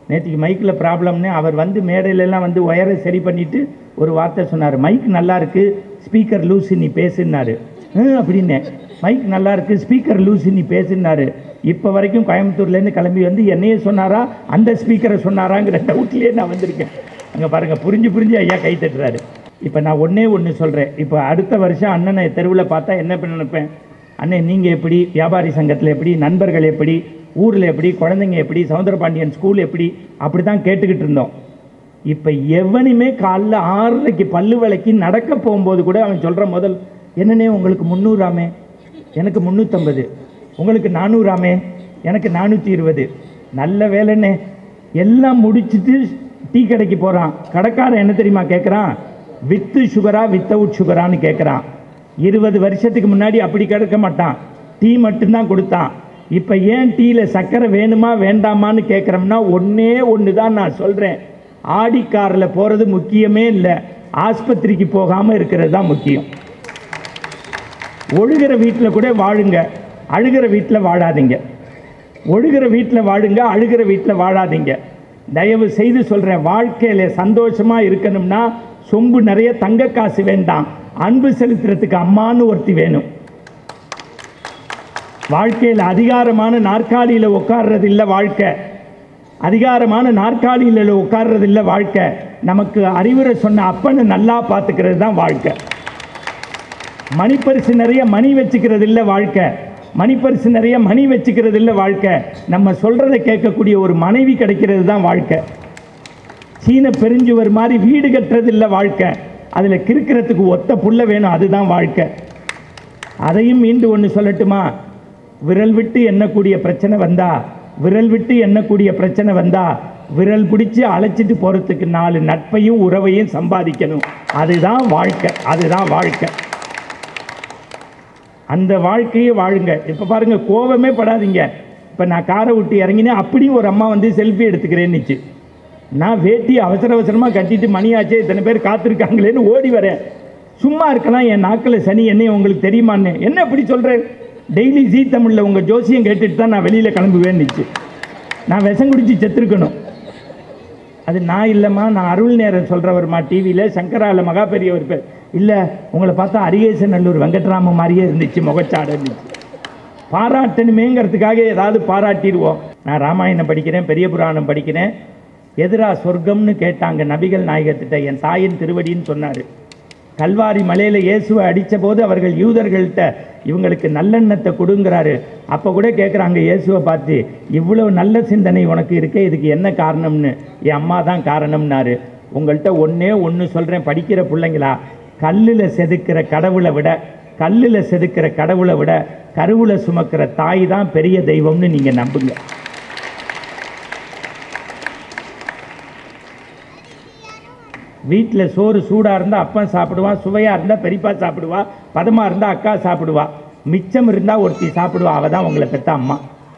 நேற்றுக்கு மைக்கில் ப்ராப்ளம்னு அவர் வந்து மேடையில எல்லாம் வந்து ஒயரை சரி பண்ணிட்டு ஒரு வார்த்தை சொன்னார் மைக் நல்லா இருக்கு ஸ்பீக்கர் லூசு நீ பேசுனாரு "ஹம்" அப்படின்னேன் மைக் நல்லா இருக்கு ஸ்பீக்கர் லூசு நீ பேசுனாரு இப்போ வரைக்கும் கோயம்புத்தூர்லேருந்து கிளம்பி வந்து என்னையே சொன்னாரா அந்த ஸ்பீக்கரை சொன்னாராங்கிற டவுட்லேயே நான் வந்திருக்கேன் அங்கே பாருங்கள் புரிஞ்சு புரிஞ்சு ஐயா கை தட்டுறாரு இப்போ நான் ஒன்றே ஒன்று சொல்கிறேன் இப்போ அடுத்த வருஷம் அண்ணனை தெருவில் பார்த்தா என்ன பண்ண நினைப்பேன் அண்ணன் நீங்கள் எப்படி வியாபாரி சங்கத்தில் எப்படி நண்பர்கள் எப்படி ஊரில் எப்படி குழந்தைங்க எப்படி சவுந்தரபாண்டியன் ஸ்கூல் எப்படி அப்படி தான் கேட்டுக்கிட்டு இருந்தோம் இப்போ எவனுமே காலைல ஆறரைக்கு பல்லு விளக்கி நடக்க போகும்போது கூட அவன் சொல்கிற முதல் என்னண்ணே உங்களுக்கு முந்நூறாமே எனக்கு முந்நூற்றம்பது உங்களுக்கு நானூறாமே எனக்கு நானூற்றி இருபது நல்ல வேலைண்ணே எல்லாம் முடிச்சிட்டு டீ கடைக்கு போகிறான் கடைக்காரன் என்ன தெரியுமா கேட்குறான் வித்து சுகரா வித்தவுட் சுகரான்னு கேட்குறான் இருபது வருஷத்துக்கு முன்னாடி அப்படி கிடைக்க மாட்டான் டீ மட்டும்தான் கொடுத்தான் இப்போ ஏன் டீயில் சர்க்கரை வேணுமா வேண்டாமான்னு கேட்குறோம்னா ஒன்றே ஒன்று தான் நான் சொல்கிறேன் ஆடி காரில் போகிறது முக்கியமே இல்லை ஆஸ்பத்திரிக்கு போகாமல் இருக்கிறது தான் முக்கியம் ஒழுகிற வீட்டில் கூட வாழுங்க அழுகிற வீட்டில் வாழாதீங்க ஒழுகிற வீட்டில் வாழுங்க அழுகிற வீட்டில் வாழாதீங்க தயவு செய்து சொல்கிறேன் வாழ்க்கையில் சந்தோஷமாக இருக்கணும்னா சொம்பு நிறைய தங்க காசு வேண்டாம் அன்பு செலுத்துறதுக்கு அம்மான்னு ஒருத்தி வேணும் வாழ்க்கையில் அதிகாரமான நாற்காலியில் உட்கார்றது இல்லை வாழ்க்கை அதிகாரமான நாற்காலியில் உட்கார்றது இல்லை வாழ்க்கை நமக்கு அறிவுரை சொன்ன அப்பனை நல்லா பார்த்துக்கிறது தான் வாழ்க்கை மணிப்பரிசு நிறைய மணி வச்சுக்கிறது இல்லை வாழ்க்கை மணிப்பரிசு நிறைய மணி வச்சுக்கிறது இல்லை வாழ்க்கை நம்ம சொல்கிறத கேட்கக்கூடிய ஒரு மனைவி கிடைக்கிறது தான் வாழ்க்கை சீன பெருஞ்சுவர் மாதிரி வீடு கட்டுறது இல்லை வாழ்க்கை அதில் கிறுக்கிறதுக்கு ஒத்த புள்ள வேணும் அதுதான் வாழ்க்கை அதையும் மீண்டு ஒன்று சொல்லட்டுமா விரல் விட்டு எண்ணக்கூடிய பிரச்சனை வந்தா விரல் விட்டு எண்ணக்கூடிய பிரச்சனை வந்தா விரல் பிடிச்சி அழைச்சிட்டு போகிறதுக்கு நாலு நட்பையும் உறவையும் சம்பாதிக்கணும் அதுதான் வாழ்க்கை அதுதான் வாழ்க்கை அந்த வாழ்க்கையை வாழுங்க இப்போ பாருங்க கோவமே படாதீங்க இப்போ நான் காரை விட்டு இறங்கினேன் அப்படியும் ஒரு அம்மா வந்து செல்ஃபி எடுத்துக்கிறேன்னுச்சு நான் வேட்டி அவசர அவசரமாக கட்டிட்டு மணியாச்சே இத்தனை பேர் காத்திருக்காங்களேன்னு ஓடி வரேன் சும்மா இருக்கலாம் என் நாக்கில் சனி என்ன உங்களுக்கு தெரியுமான்னு என்ன இப்படி சொல்கிறேன் டெய்லி ஜீ தமிழில் உங்கள் ஜோசியம் கேட்டுட்டு தான் நான் வெளியில் கிளம்புவேன்னுச்சு நான் விஷம் குடிச்சு செத்துருக்கணும் அது நான் இல்லைம்மா நான் அருள் நேரம் சொல்கிறவர்மா டிவியில் சங்கரால மகா பெரியவர் பேர் இல்லை உங்களை பார்த்தா அரிகேசன் நல்லூர் வெங்கட்ராம மாதிரியே இருந்துச்சு முகச்சாடு இருந்துச்சு பாராட்டணுமேங்கிறதுக்காக ஏதாவது பாராட்டிடுவோம் நான் ராமாயணம் படிக்கிறேன் பெரிய புராணம் படிக்கிறேன் எதிரா சொர்க்கம்னு கேட்டாங்க நபிகள் நாயகத்திட்ட என் தாயின் திருவடின்னு சொன்னார் கல்வாரி மலையில் இயேசுவை அடித்த போது அவர்கள் யூதர்கள்ட்ட இவங்களுக்கு நல்லெண்ணத்தை கொடுங்கிறாரு அப்போ கூட கேட்குறாங்க இயேசுவை பார்த்து இவ்வளவு நல்ல சிந்தனை உனக்கு இருக்கே இதுக்கு என்ன காரணம்னு என் அம்மா தான் காரணம்னாரு உங்கள்கிட்ட ஒன்றே ஒன்று சொல்கிறேன் படிக்கிற பிள்ளைங்களா கல்லில் செதுக்கிற கடவுளை விட கல்லில் செதுக்கிற கடவுளை விட கருவில் சுமக்கிற தாய் தான் பெரிய தெய்வம்னு நீங்கள் நம்புங்க வீட்டில் சோறு சூடாக இருந்தால் அப்பன் சாப்பிடுவான் சுவையாக இருந்தால் பெரியப்பா சாப்பிடுவா பதமாக இருந்தால் அக்கா சாப்பிடுவா மிச்சம் இருந்தால் ஒருத்தி சாப்பிடுவா அவள் தான் உங்களை பெற்ற அம்மா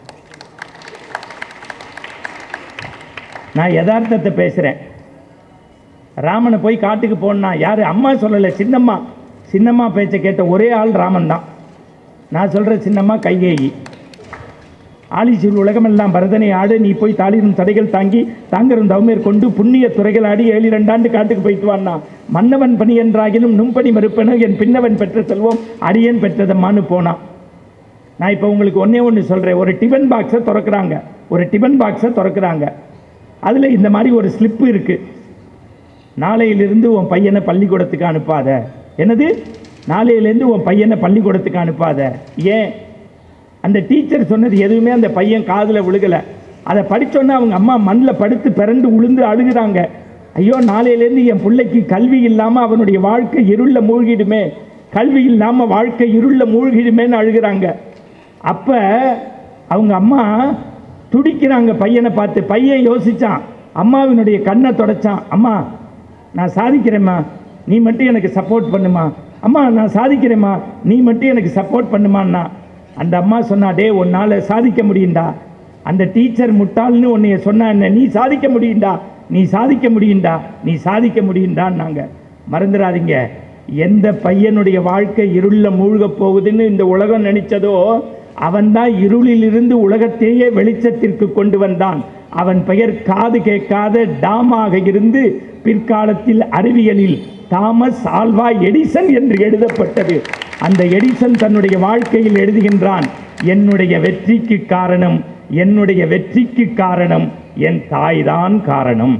நான் யதார்த்தத்தை பேசுகிறேன் ராமனை போய் காட்டுக்கு போனா யார் அம்மா சொல்லலை சின்னம்மா சின்னம்மா பேச்சை கேட்ட ஒரே ஆள் ராமன் தான் நான் சொல்கிற சின்னம்மா கைகேயி ஆலிசூர் உலகமெல்லாம் பரதனை ஆடு நீ போய் தாளிரும் தடைகள் தாங்கி தாங்கரும் தவமேற் கொண்டு புண்ணிய துறைகள் ஆடி ஏழு இரண்டாண்டு காட்டுக்கு போயிட்டு வான்னா மன்னவன் பணி என்றாகிலும் நும்பணி மறுப்பென என் பின்னவன் பெற்ற செல்வம் அடியேன் பெற்றதம்மான்னு போனான் நான் இப்போ உங்களுக்கு ஒன்றே ஒன்று சொல்கிறேன் ஒரு டிஃபன் பாக்ஸை திறக்கிறாங்க ஒரு டிஃபன் பாக்ஸை திறக்கிறாங்க அதில் இந்த மாதிரி ஒரு ஸ்லிப்பு இருக்குது நாளையிலிருந்து உன் பையனை பள்ளிக்கூடத்துக்கு அனுப்பாத என்னது நாளையிலேருந்து உன் பையனை பள்ளிக்கூடத்துக்கு அனுப்பாத ஏன் அந்த டீச்சர் சொன்னது எதுவுமே அந்த பையன் காதில் விழுகலை அதை படிச்சோன்னே அவங்க அம்மா மண்ணில் படுத்து பிறண்டு உளுந்து அழுகுறாங்க ஐயோ நாளையிலேருந்து என் பிள்ளைக்கு கல்வி இல்லாமல் அவனுடைய வாழ்க்கை இருளில் மூழ்கிடுமே கல்வி இல்லாமல் வாழ்க்கை இருளில் மூழ்கிடுமேன்னு அழுகுறாங்க அப்போ அவங்க அம்மா துடிக்கிறாங்க பையனை பார்த்து பையன் யோசிச்சான் அம்மாவினுடைய கண்ணை தொடச்சான் அம்மா நான் சாதிக்கிறேம்மா நீ மட்டும் எனக்கு சப்போர்ட் பண்ணுமா அம்மா நான் சாதிக்கிறேம்மா நீ மட்டும் எனக்கு சப்போர்ட் பண்ணுமான்னா அந்த அம்மா சொன்னா டே உன்னால் சாதிக்க முடியும்டா அந்த டீச்சர் முட்டாள்னு உன்னைய சொன்னா என்ன நீ சாதிக்க முடியும்டா நீ சாதிக்க முடியும்டா நீ சாதிக்க முடியும்டான்னாங்க மறந்துடாதீங்க எந்த பையனுடைய வாழ்க்கை இருளில் மூழ்க போகுதுன்னு இந்த உலகம் நினைச்சதோ அவன்தான் இருளிலிருந்து உலகத்தையே வெளிச்சத்திற்கு கொண்டு வந்தான் அவன் பெயர் காது கேட்காத டாமாக இருந்து பிற்காலத்தில் அறிவியலில் தாமஸ் ஆல்வா எடிசன் என்று எழுதப்பட்டது அந்த எடிசன் தன்னுடைய வாழ்க்கையில் எழுதுகின்றான் என்னுடைய வெற்றிக்கு காரணம் என்னுடைய வெற்றிக்கு காரணம் என் தாய்தான் காரணம்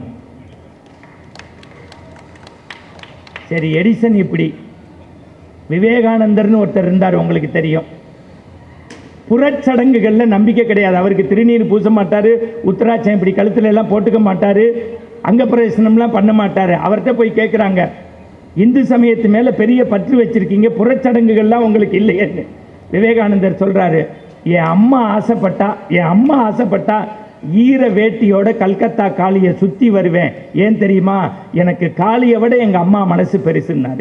சரி எடிசன் இப்படி விவேகானந்தர்னு ஒருத்தர் இருந்தார் உங்களுக்கு தெரியும் புறச்சடங்குகளில் நம்பிக்கை கிடையாது அவருக்கு திருநீர் பூச மாட்டார் உத்தராட்சம் இப்படி கழுத்துல எல்லாம் போட்டுக்க மாட்டார் அங்கப்பிரவேசனம்லாம் பண்ண மாட்டார் அவர்கிட்ட போய் கேட்குறாங்க இந்து சமயத்து மேலே பெரிய பற்று வச்சிருக்கீங்க புறச்சடங்குகள்லாம் உங்களுக்கு இல்லையேன்னு விவேகானந்தர் சொல்கிறாரு என் அம்மா ஆசைப்பட்டா என் அம்மா ஆசைப்பட்டா ஈர வேட்டியோட கல்கத்தா காளியை சுற்றி வருவேன் ஏன் தெரியுமா எனக்கு காளியை விட எங்கள் அம்மா மனசு பெருசுன்னாரு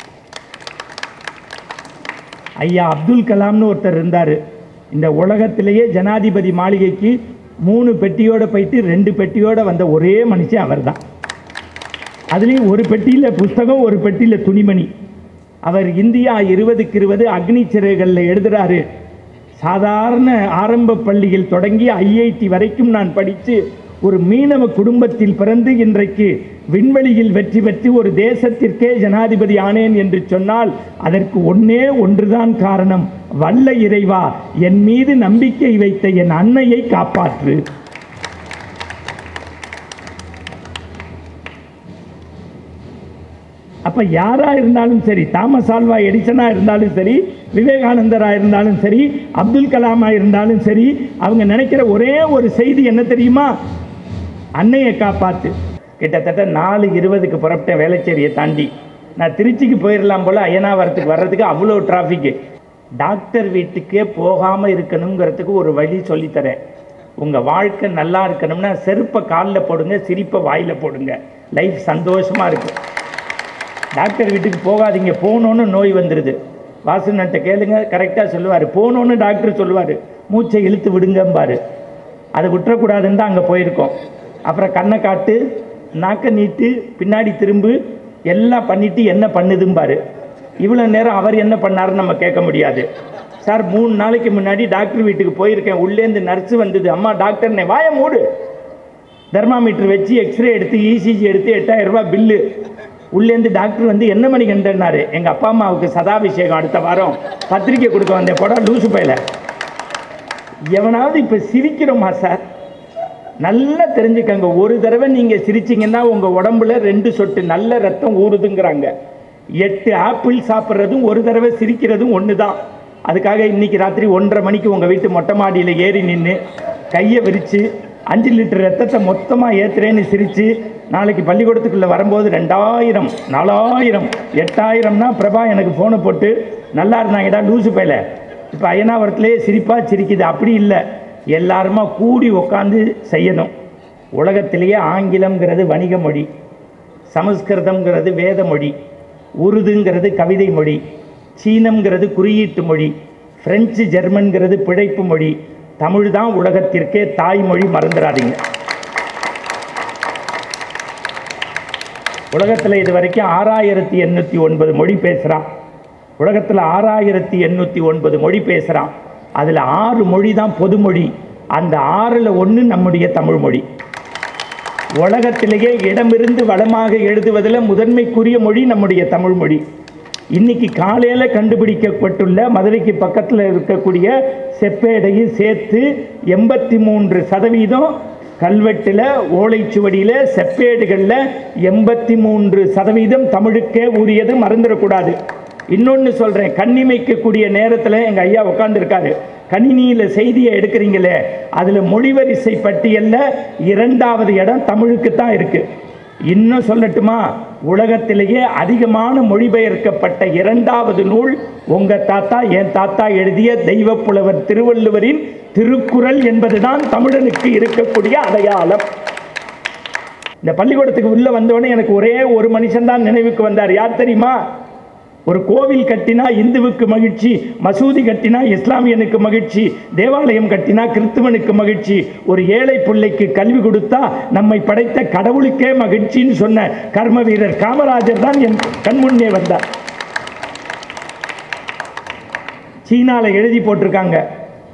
ஐயா அப்துல் கலாம்னு ஒருத்தர் இருந்தார் இந்த உலகத்திலேயே ஜனாதிபதி மாளிகைக்கு மூணு பெட்டியோட போயிட்டு ரெண்டு பெட்டியோட வந்த ஒரே மனுஷன் அவர்தான் அதுலேயும் ஒரு பெட்டியில் புஸ்தகம் ஒரு பெட்டியில் துணிமணி அவர் இந்தியா இருபதுக்கு இருபது அக்னி சிறைகளில் எழுதுறாரு சாதாரண ஆரம்ப பள்ளியில் தொடங்கி ஐஐடி வரைக்கும் நான் படித்து ஒரு மீனவ குடும்பத்தில் பிறந்து இன்றைக்கு விண்வெளியில் வெற்றி பெற்று ஒரு தேசத்திற்கே ஜனாதிபதி ஆனேன் என்று சொன்னால் அதற்கு ஒன்னே ஒன்றுதான் காரணம் வல்ல இறைவா என் மீது நம்பிக்கை வைத்த என் அன்னையை காப்பாற்று அப்ப யாரா இருந்தாலும் சரி தாமஸ் ஆல்வா எடிசனா இருந்தாலும் சரி விவேகானந்தரா இருந்தாலும் சரி அப்துல் கலாமா இருந்தாலும் சரி அவங்க நினைக்கிற ஒரே ஒரு செய்தி என்ன தெரியுமா அன்னையை காப்பாத்து கிட்டத்தட்ட நாலு இருபதுக்கு புறப்பட்டேன் வேளச்சேரியை தாண்டி நான் திருச்சிக்கு போயிடலாம் போல அய்யனாவரத்துக்கு வர்றதுக்கு அவ்வளோ டிராஃபிக்கு டாக்டர் வீட்டுக்கே போகாமல் இருக்கணுங்கிறதுக்கு ஒரு வழி சொல்லித்தரேன் உங்கள் வாழ்க்கை நல்லா இருக்கணும்னா செருப்பை காலில் போடுங்க சிரிப்பை வாயில் போடுங்க லைஃப் சந்தோஷமாக இருக்கும் டாக்டர் வீட்டுக்கு போகாதீங்க போகணுன்னு நோய் வந்துடுது வாசனன்ட்ட கேளுங்க கரெக்டாக சொல்லுவார் போகணுன்னு டாக்டர் சொல்லுவார் மூச்சை இழுத்து விடுங்கம்பாரு அதை விட்டுறக்கூடாதுன்னு தான் அங்கே போயிருக்கோம் அப்புறம் கண்ணை காட்டு நாக்க நீட்டு பின்னாடி திரும்பு எல்லாம் பண்ணிட்டு என்ன பண்ணுதும்பாரு இவ்வளோ நேரம் அவர் என்ன பண்ணாருன்னு நம்ம கேட்க முடியாது சார் மூணு நாளைக்கு முன்னாடி டாக்டர் வீட்டுக்கு போயிருக்கேன் உள்ளேருந்து நர்ஸு வந்தது அம்மா டாக்டர்னே வாய மூடு தெர்மாமீட்டர் வச்சு எக்ஸ்ரே எடுத்து இசிஜி எடுத்து எட்டாயிரம் ரூபாய் பில்லு உள்ளேருந்து டாக்டர் வந்து என்ன மணி கண்டனாரு எங்கள் அப்பா அம்மாவுக்கு சதாபிஷேகம் அடுத்த வாரம் பத்திரிக்கை கொடுக்க வந்தேன் போடா லூசு பையில எவனாவது இப்போ சிரிக்கிறோமா சார் நல்லா தெரிஞ்சுக்கங்க ஒரு தடவை நீங்கள் சிரிச்சீங்கன்னா உங்கள் உடம்புல ரெண்டு சொட்டு நல்ல ரத்தம் ஊறுதுங்கிறாங்க எட்டு ஆப்பிள் சாப்பிட்றதும் ஒரு தடவை சிரிக்கிறதும் ஒன்று தான் அதுக்காக இன்னைக்கு ராத்திரி ஒன்றரை மணிக்கு உங்கள் வீட்டு மொட்டை மாடியில் ஏறி நின்று கையை விரித்து அஞ்சு லிட்டர் ரத்தத்தை மொத்தமாக ஏற்றுறேன்னு சிரித்து நாளைக்கு பள்ளிக்கூடத்துக்குள்ளே வரும்போது ரெண்டாயிரம் நாலாயிரம் எட்டாயிரம்னா பிரபா எனக்கு ஃபோனை போட்டு நல்லா இருந்தாங்கடா லூசு பையில இப்போ அயனாவரத்துலேயே சிரிப்பாக சிரிக்குது அப்படி இல்லை எல்லாருமா கூடி உக்காந்து செய்யணும் உலகத்திலேயே ஆங்கிலம்ங்கிறது வணிக மொழி சமஸ்கிருதம்ங்கிறது வேத மொழி உருதுங்கிறது கவிதை மொழி சீனம்ங்கிறது குறியீட்டு மொழி பிரெஞ்சு ஜெர்மன்கிறது பிழைப்பு மொழி தமிழ் தான் உலகத்திற்கே தாய்மொழி மறந்துடாதீங்க உலகத்தில் இது வரைக்கும் ஆறாயிரத்தி எண்ணூற்றி ஒன்பது மொழி பேசுகிறான் உலகத்தில் ஆறாயிரத்தி எண்ணூற்றி ஒன்பது மொழி பேசுகிறான் அதில் ஆறு மொழி தான் பொதுமொழி அந்த ஆறில் ஒன்று நம்முடைய தமிழ் மொழி உலகத்திலேயே இடமிருந்து வளமாக எழுதுவதில் முதன்மைக்குரிய மொழி நம்முடைய தமிழ் மொழி இன்னைக்கு காலையில் கண்டுபிடிக்கப்பட்டுள்ள மதுரைக்கு பக்கத்தில் இருக்கக்கூடிய செப்பேடையும் சேர்த்து எண்பத்தி மூன்று சதவீதம் கல்வெட்டில் ஓலைச்சுவடியில் செப்பேடுகளில் எண்பத்தி மூன்று சதவீதம் தமிழுக்கே உரியது மறந்துடக்கூடாது இன்னொன்று சொல்கிறேன் கண்ணிமைக்கக்கூடிய நேரத்தில் எங்கள் ஐயா உட்காந்துருக்காரு கணினியில் செய்தியை எடுக்கிறீங்களே அதில் மொழிவரிசை பட்டியலில் இரண்டாவது இடம் தமிழுக்கு தான் இருக்குது இன்னும் சொல்லட்டுமா உலகத்திலேயே அதிகமான மொழிபெயர்க்கப்பட்ட இரண்டாவது நூல் உங்க தாத்தா என் தாத்தா எழுதிய தெய்வப்புலவர் திருவள்ளுவரின் திருக்குறள் என்பதுதான் தமிழனுக்கு இருக்கக்கூடிய அடையாளம் இந்த பள்ளிக்கூடத்துக்கு உள்ள வந்தவொடனே எனக்கு ஒரே ஒரு மனுஷன் தான் நினைவுக்கு வந்தார் யார் தெரியுமா ஒரு கோவில் கட்டினா இந்துவுக்கு மகிழ்ச்சி மசூதி கட்டினா இஸ்லாமியனுக்கு மகிழ்ச்சி தேவாலயம் கட்டினா கிறிஸ்துவனுக்கு மகிழ்ச்சி ஒரு ஏழை பிள்ளைக்கு கல்வி கொடுத்தா நம்மை படைத்த கடவுளுக்கே மகிழ்ச்சின்னு சொன்ன கர்ம வீரர் காமராஜர் தான் என் கண்முன்னே வந்தார் சீனால எழுதி போட்டிருக்காங்க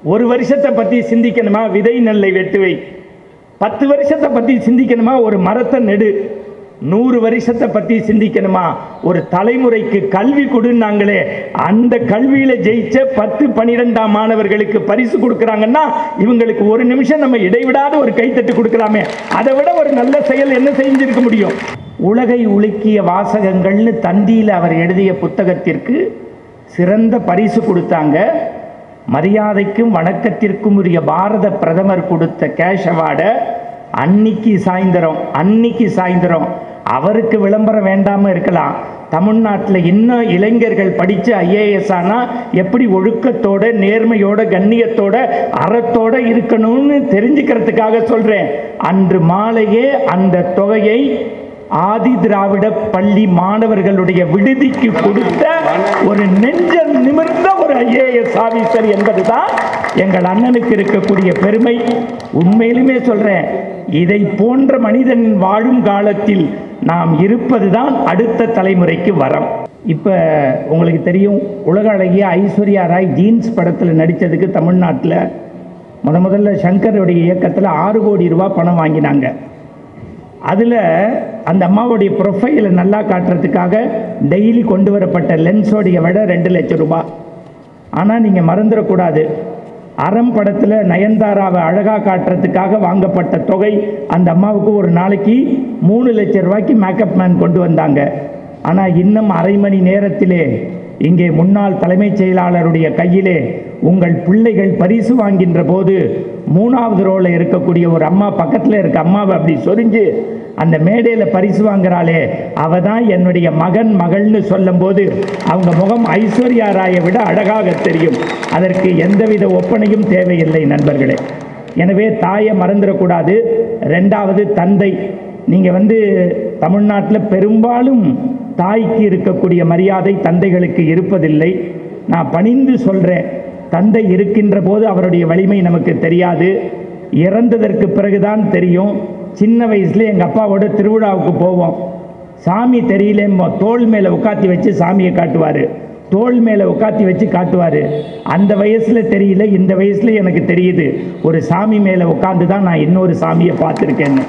ஒரு வருஷத்தை பற்றி சிந்திக்கணுமா விதை நெல்லை வெட்டுவை பத்து வருஷத்தை பற்றி சிந்திக்கணுமா ஒரு மரத்தை நெடு நூறு வருஷத்தை பற்றி சிந்திக்கணுமா ஒரு தலைமுறைக்கு கல்வி கொடுன்னாங்களே அந்த கல்வியில் ஜெயிச்ச பத்து பன்னிரெண்டாம் மாணவர்களுக்கு பரிசு கொடுக்குறாங்கன்னா இவங்களுக்கு ஒரு நிமிஷம் நம்ம இடைவிடாத ஒரு கைத்தட்டு கொடுக்கலாமே அதை விட ஒரு நல்ல செயல் என்ன செஞ்சிருக்க முடியும் உலகை உலுக்கிய வாசகங்கள்னு தந்தியில் அவர் எழுதிய புத்தகத்திற்கு சிறந்த பரிசு கொடுத்தாங்க மரியாதைக்கும் வணக்கத்திற்கும் உரிய பாரத பிரதமர் கொடுத்த கேஷ் அவார்டை அன்னிக்கு சாயந்தரம் அன்னிக்கு சாயந்தரம் அவருக்கு விளம்பரம் வேண்டாமல் இருக்கலாம் தமிழ்நாட்டில் இன்னும் இளைஞர்கள் படித்து ஐஏஎஸ் ஆனால் எப்படி ஒழுக்கத்தோட நேர்மையோட கண்ணியத்தோட அறத்தோட இருக்கணும்னு தெரிஞ்சுக்கிறதுக்காக சொல்கிறேன் அன்று மாலையே அந்த தொகையை ஆதி திராவிட பள்ளி மாணவர்களுடைய விடுதிக்கு கொடுத்த ஒரு நெஞ்ச நிமிர்ந்த ஒரு ஐஏஎஸ் ஆபீசர் என்பதுதான் எங்கள் அண்ணனுக்கு இருக்கக்கூடிய பெருமை உண்மையிலுமே சொல்றேன் இதை போன்ற மனிதன் வாழும் காலத்தில் நாம் இருப்பதுதான் அடுத்த தலைமுறைக்கு வரம் இப்போ உங்களுக்கு தெரியும் உலக அழகிய ஐஸ்வர்யா ராய் ஜீன்ஸ் படத்தில் நடித்ததுக்கு தமிழ்நாட்டில் முத முதல்ல சங்கருடைய இயக்கத்தில் ஆறு கோடி ரூபாய் பணம் வாங்கினாங்க அதில் அந்த அம்மாவுடைய ப்ரொஃபைலை நல்லா காட்டுறதுக்காக டெய்லி கொண்டு வரப்பட்ட லென்ஸோடைய விட ரெண்டு லட்சம் ரூபாய் ஆனால் நீங்கள் மறந்துடக்கூடாது அறம் படத்தில் நயன்தாராவை அழகாக காட்டுறதுக்காக வாங்கப்பட்ட தொகை அந்த அம்மாவுக்கு ஒரு நாளைக்கு மூணு லட்சம் ரூபாய்க்கு மேக்கப் மேன் கொண்டு வந்தாங்க ஆனால் இன்னும் அரை மணி நேரத்திலே இங்கே முன்னாள் தலைமைச் செயலாளருடைய கையிலே உங்கள் பிள்ளைகள் பரிசு வாங்கின்ற போது மூணாவது ரோவில் இருக்கக்கூடிய ஒரு அம்மா பக்கத்தில் இருக்க அம்மாவை அப்படி சொரிஞ்சு அந்த மேடையில் பரிசு வாங்குறாளே அவ தான் என்னுடைய மகன் மகள்னு சொல்லும்போது அவங்க முகம் ஐஸ்வர்யா ராயை விட அழகாக தெரியும் அதற்கு எந்தவித ஒப்பனையும் தேவையில்லை நண்பர்களே எனவே தாயை மறந்துடக்கூடாது ரெண்டாவது தந்தை நீங்கள் வந்து தமிழ்நாட்டில் பெரும்பாலும் தாய்க்கு இருக்கக்கூடிய மரியாதை தந்தைகளுக்கு இருப்பதில்லை நான் பணிந்து சொல்கிறேன் தந்தை இருக்கின்ற போது அவருடைய வலிமை நமக்கு தெரியாது இறந்ததற்கு பிறகுதான் தெரியும் சின்ன வயசுல எங்கள் அப்பாவோட திருவிழாவுக்கு போவோம் சாமி தெரியலேம்போ தோள் மேலே உட்காத்தி வச்சு சாமியை காட்டுவார் தோள் மேலே உட்காத்தி வச்சு காட்டுவார் அந்த வயசில் தெரியல இந்த வயசில் எனக்கு தெரியுது ஒரு சாமி மேலே உட்காந்து தான் நான் இன்னொரு சாமியை பார்த்துருக்கேன்னு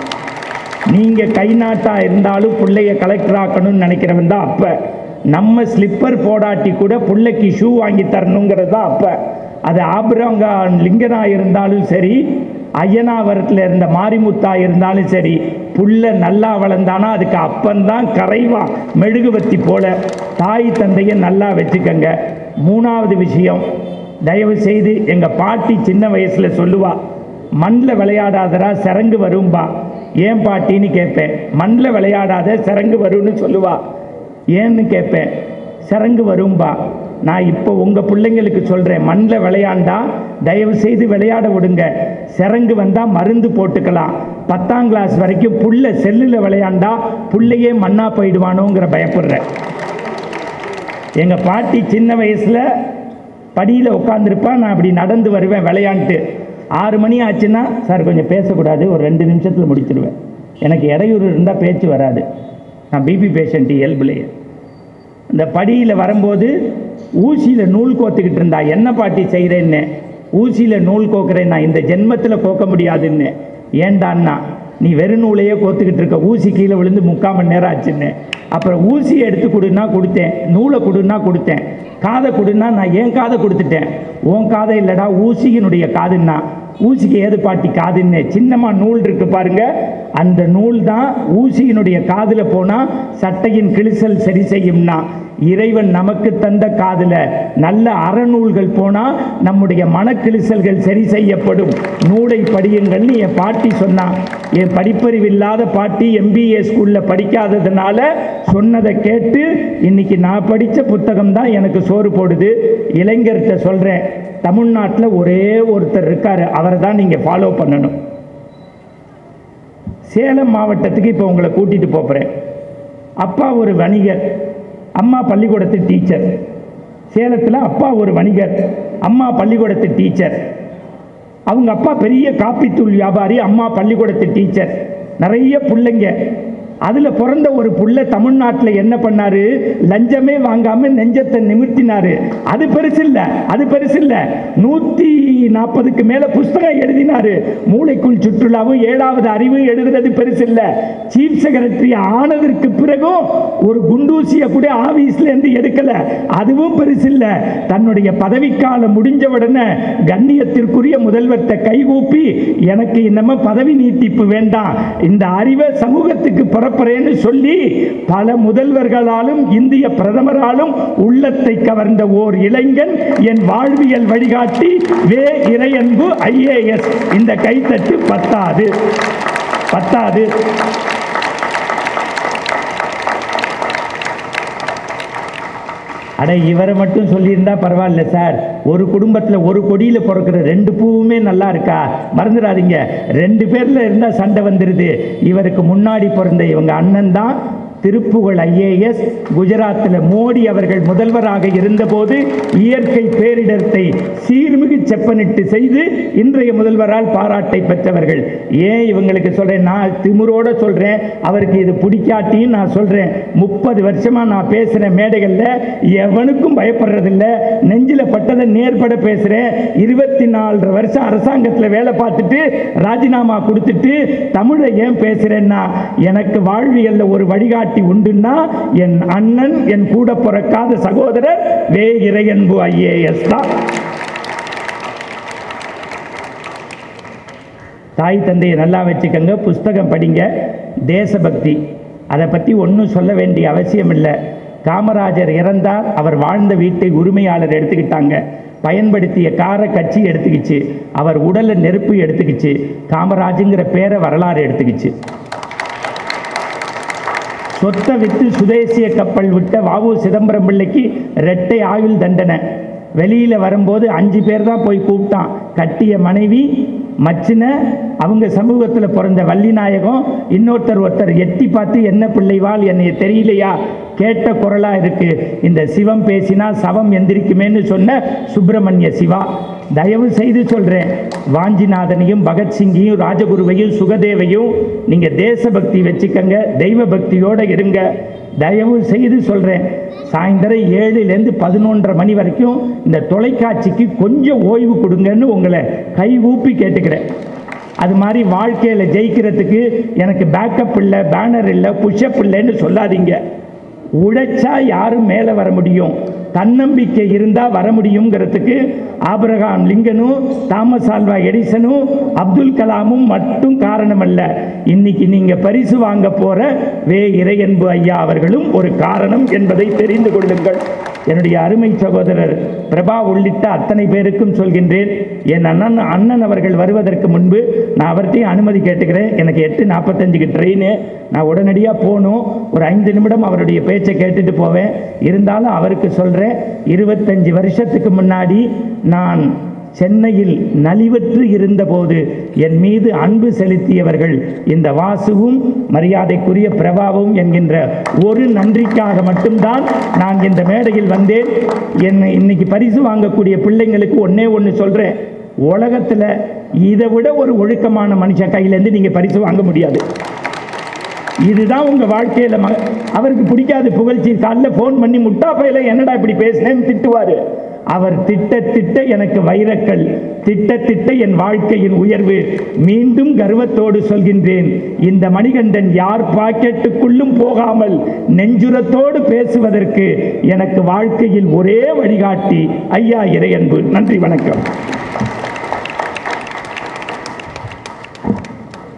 நீங்கள் கை நாட்டா இருந்தாலும் பிள்ளைய கலெக்டர் ஆக்கணும்னு நினைக்கிறவன் தான் அப்போ நம்ம ஸ்லிப்பர் போடாட்டி கூட பிள்ளைக்கு ஷூ வாங்கி தரணுங்கிறது தான் அப்போ அது ஆபிரங்க லிங்கனா இருந்தாலும் சரி ஐயனாவரத்தில் இருந்த மாரிமுத்தா இருந்தாலும் சரி புள்ள நல்லா வளர்ந்தானா அதுக்கு அப்பந்தான் கரைவான் மெழுகுவத்தி போல தாய் தந்தையை நல்லா வச்சுக்கங்க மூணாவது விஷயம் தயவு செய்து எங்கள் பாட்டி சின்ன வயசில் சொல்லுவா மண்ணில் விளையாடாதரா சரங்கு வரும்பா ஏன் பாட்டின்னு கேட்பேன் மண்ணில் விளையாடாத சரங்கு வரும்னு சொல்லுவா ஏன்னு கேட்பேன் சரங்கு வரும்பா நான் இப்போ உங்கள் பிள்ளைங்களுக்கு சொல்கிறேன் மண்ணில் விளையாண்டா தயவு செய்து விளையாட விடுங்க சரங்கு வந்தால் மருந்து போட்டுக்கலாம் பத்தாம் கிளாஸ் வரைக்கும் புள்ள செல்லில் விளையாண்டா புள்ளையே மண்ணா போயிடுவானோங்கிற பயப்படுறேன் எங்கள் பாட்டி சின்ன வயசில் படியில் உட்காந்துருப்பா நான் அப்படி நடந்து வருவேன் விளையாண்டுட்டு ஆறு மணி ஆச்சுன்னா சார் கொஞ்சம் பேசக்கூடாது ஒரு ரெண்டு நிமிஷத்தில் முடிச்சிடுவேன் எனக்கு இடையூறு இருந்தால் பேச்சு வராது நான் பிபி பேஷண்ட் இயல்புலையே இந்த படியில் வரும்போது ஊசியில் நூல் கோத்துக்கிட்டு இருந்தா என்ன பாட்டி செய்கிறேன்னு ஊசியில் நூல் கோக்குறேன் நான் இந்த ஜென்மத்தில் கோக்க முடியாதுன்னு ஏண்டான்னா நீ வெறும் நூலையே கோத்துக்கிட்டு இருக்க ஊசி கீழே விழுந்து முக்கால் மணி நேரம் ஆச்சுன்னு அப்புறம் ஊசி எடுத்து கொடுன்னா கொடுத்தேன் நூலை கொடுன்னா கொடுத்தேன் காதை கொடுன்னா நான் ஏன் காதை கொடுத்துட்டேன் உன் காதை இல்லைடா ஊசியினுடைய காதுன்னா ஊசிக்கு ஏது பாட்டி காதுன்னு சின்னமா நூல் இருக்கு பாருங்க அந்த நூல் தான் ஊசியினுடைய காதில் போனால் சட்டையின் கிழிசல் சரி செய்யும்னா இறைவன் நமக்கு தந்த காதில் நல்ல அறநூல்கள் போனால் நம்முடைய மனக்கிழிசல்கள் சரி செய்யப்படும் நூலை படியுங்கள்னு என் பாட்டி சொன்னா என் படிப்பறிவு இல்லாத பாட்டி எம்பிஏ ஸ்கூலில் படிக்காததுனால சொன்னதை கேட்டு இன்னைக்கு நான் படித்த புத்தகம் தான் எனக்கு சோறு போடுது இளைஞர்கிட்ட சொல்கிறேன் தமிழ்நாட்டில் ஒரே ஒருத்தர் இருக்காரு அவரை தான் நீங்கள் ஃபாலோ பண்ணணும் சேலம் மாவட்டத்துக்கு இப்போ உங்களை கூட்டிகிட்டு போகிறேன் அப்பா ஒரு வணிகர் அம்மா பள்ளிக்கூடத்து டீச்சர் சேலத்தில் அப்பா ஒரு வணிகர் அம்மா பள்ளிக்கூடத்து டீச்சர் அவங்க அப்பா பெரிய காப்பித்தூள் வியாபாரி அம்மா பள்ளிக்கூடத்து டீச்சர் நிறைய பிள்ளைங்க அதில் பிறந்த ஒரு புள்ள தமிழ்நாட்டில் என்ன பண்ணாரு லஞ்சமே வாங்காம நெஞ்சத்தை நிமிர்த்தினாரு அது பெருசு இல்லை அது பெருசு இல்லை நூற்றி நாற்பதுக்கு மேல புஸ்தகம் எழுதினாரு மூளைக்குள் சுற்றுலாவும் ஏழாவது அறிவு எழுதுறது பெருசில்ல சீஃப் செக்ரட்டரி ஆனதற்கு பிறகும் ஒரு குண்டூசியை கூட ஆபீஸ்ல இருந்து எடுக்கல அதுவும் பெருசில்ல தன்னுடைய பதவிக்காலம் முடிஞ்ச உடனே கண்ணியத்திற்குரிய முதல்வர்கிட்ட கைகூப்பி எனக்கு இன்னமும் பதவி நீட்டிப்பு வேண்டாம் இந்த அறிவை சமூகத்துக்கு புறப்புறேன்னு சொல்லி பல முதல்வர்களாலும் இந்திய பிரதமராலும் உள்ளத்தை கவர்ந்த ஓர் இளைஞன் என் வாழ்வியல் வழிகாட்டி வே இறையன்பு ஐஏஎஸ் இந்த கைத்தட்டு பத்தாது பத்தாது அட இவரை மட்டும் சொல்லியிருந்தா பரவாயில்ல சார் ஒரு குடும்பத்தில் ஒரு கொடியில் பிறக்கிற ரெண்டு பூவுமே நல்லா இருக்கா மறந்துடாதீங்க ரெண்டு பேரில் இருந்தால் சண்டை வந்துடுது இவருக்கு முன்னாடி பிறந்த இவங்க அண்ணன் தான் திருப்புகழ் ஐஏஎஸ் குஜராத்தில் மோடி அவர்கள் முதல்வராக இருந்தபோது இயற்கை பேரிடத்தை சீர்மிகு செப்பனிட்டு செய்து இன்றைய முதல்வரால் பாராட்டை பெற்றவர்கள் ஏன் இவங்களுக்கு சொல்றேன் நான் திமுறோட சொல்றேன் அவருக்கு இது பிடிக்காட்டியும் நான் சொல்றேன் முப்பது வருஷமா நான் பேசுற மேடைகள்ல எவனுக்கும் பயப்படுறதில்ல நெஞ்சில பட்டதை நேர்பட பேசுறேன் இருபத்தி நாலு வருஷம் அரசாங்கத்தில் வேலை பார்த்துட்டு ராஜினாமா கொடுத்துட்டு தமிழை ஏன் பேசுறேன்னா எனக்கு வாழ்வியல்ல ஒரு வழிகாட்டி உண்டுன்னா என் அண்ணன் என் கூட பிறக்காத சகோதரர் வே இறையன்பு ஐஏஎஸ் தான் தாய் தந்தையை நல்லா வச்சுக்கோங்க புஸ்தகம் படிங்க தேசபக்தி அதை பற்றி ஒன்றும் சொல்ல வேண்டிய அவசியம் இல்லை காமராஜர் இறந்தார் அவர் வாழ்ந்த வீட்டை உரிமையாளர் எடுத்துக்கிட்டாங்க பயன்படுத்திய காரை கட்சி எடுத்துக்கிச்சு அவர் உடலை நெருப்பு எடுத்துக்கிச்சு காமராஜுங்கிற பேரை வரலாறு எடுத்துக்கிச்சு சொத்தை வித்து சுதேசிய கப்பல் விட்ட வாவு சிதம்பரம் பிள்ளைக்கு இரட்டை ஆயுள் தண்டனை வெளியில் வரும்போது அஞ்சு பேர் தான் போய் கூப்பிட்டான் கட்டிய மனைவி மச்சின அவங்க சமூகத்தில் பிறந்த வள்ளிநாயகம் இன்னொருத்தர் ஒருத்தர் எட்டி பார்த்து என்ன பிள்ளைவாள் என்னைய தெரியலையா கேட்ட குரலாக இருக்கு இந்த சிவம் பேசினா சவம் எந்திரிக்குமேன்னு சொன்ன சுப்பிரமணிய சிவா தயவு செய்து சொல்கிறேன் வாஞ்சிநாதனையும் பகத்சிங்கையும் ராஜகுருவையும் சுகதேவையும் நீங்கள் தேசபக்தி வச்சுக்கங்க தெய்வ பக்தியோடு இருங்க தயவு செய்து சொல்கிறேன் சாயந்தரம் ஏழுலேருந்து பதினொன்றரை மணி வரைக்கும் இந்த தொலைக்காட்சிக்கு கொஞ்சம் ஓய்வு கொடுங்கன்னு உங்களை கை ஊப்பி கேட்டுக்கிறேன் அது மாதிரி வாழ்க்கையில் ஜெயிக்கிறதுக்கு எனக்கு பேக்கப் இல்லை பேனர் இல்லை புஷ்அப் இல்லைன்னு சொல்லாதீங்க உழைச்சா யாரும் மேலே வர முடியும் தன்னம்பிக்கை இருந்தால் வர முடியுங்கிறதுக்கு ஆபிரகாம் லிங்கனும் தாமஸ் ஆல்வா எடிசனும் அப்துல் கலாமும் மட்டும் காரணம் அல்ல இன்னைக்கு நீங்கள் பரிசு வாங்க போகிற வே இறையன்பு ஐயா அவர்களும் ஒரு காரணம் என்பதை தெரிந்து கொள்ளுங்கள் என்னுடைய அருமை சகோதரர் பிரபா உள்ளிட்ட அத்தனை பேருக்கும் சொல்கின்றேன் என் அண்ணன் அண்ணன் அவர்கள் வருவதற்கு முன்பு நான் அவர்கிட்டையும் அனுமதி கேட்டுக்கிறேன் எனக்கு எட்டு நாற்பத்தஞ்சுக்கு ட்ரெயின் நான் உடனடியாக போகணும் ஒரு ஐந்து நிமிடம் அவருடைய பேச்சை கேட்டுட்டு போவேன் இருந்தாலும் அவருக்கு சொல்கிறேன் இருபத்தஞ்சு வருஷத்துக்கு முன்னாடி நான் சென்னையில் நலிவற்று இருந்தபோது என் மீது அன்பு செலுத்தியவர்கள் இந்த வாசுவும் மரியாதைக்குரிய பிரபாவும் என்கின்ற ஒரு நன்றிக்காக மட்டும்தான் நான் இந்த மேடையில் வந்தேன் என்னை இன்னைக்கு பரிசு வாங்கக்கூடிய பிள்ளைங்களுக்கு ஒன்னே ஒன்று சொல்கிறேன் உலகத்தில் இதை விட ஒரு ஒழுக்கமான மனுஷன் கையிலேருந்து நீங்கள் பரிசு வாங்க முடியாது இதுதான் உங்க வாழ்க்கையில ம அவருக்கு பிடிக்காது புகழ்ச்சி காலைல ஃபோன் பண்ணி முட்டா பையில என்னடா இப்படி பேசினேன்னு திட்டுவாரு அவர் திட்ட திட்ட எனக்கு வைரக்கல் திட்ட திட்ட என் வாழ்க்கையின் உயர்வு மீண்டும் கர்வத்தோடு சொல்கின்றேன் இந்த மணிகண்டன் யார் பாக்கெட்டுக்குள்ளும் போகாமல் நெஞ்சுரத்தோடு பேசுவதற்கு எனக்கு வாழ்க்கையில் ஒரே வழிகாட்டி ஐயா இறையன்பு நன்றி வணக்கம்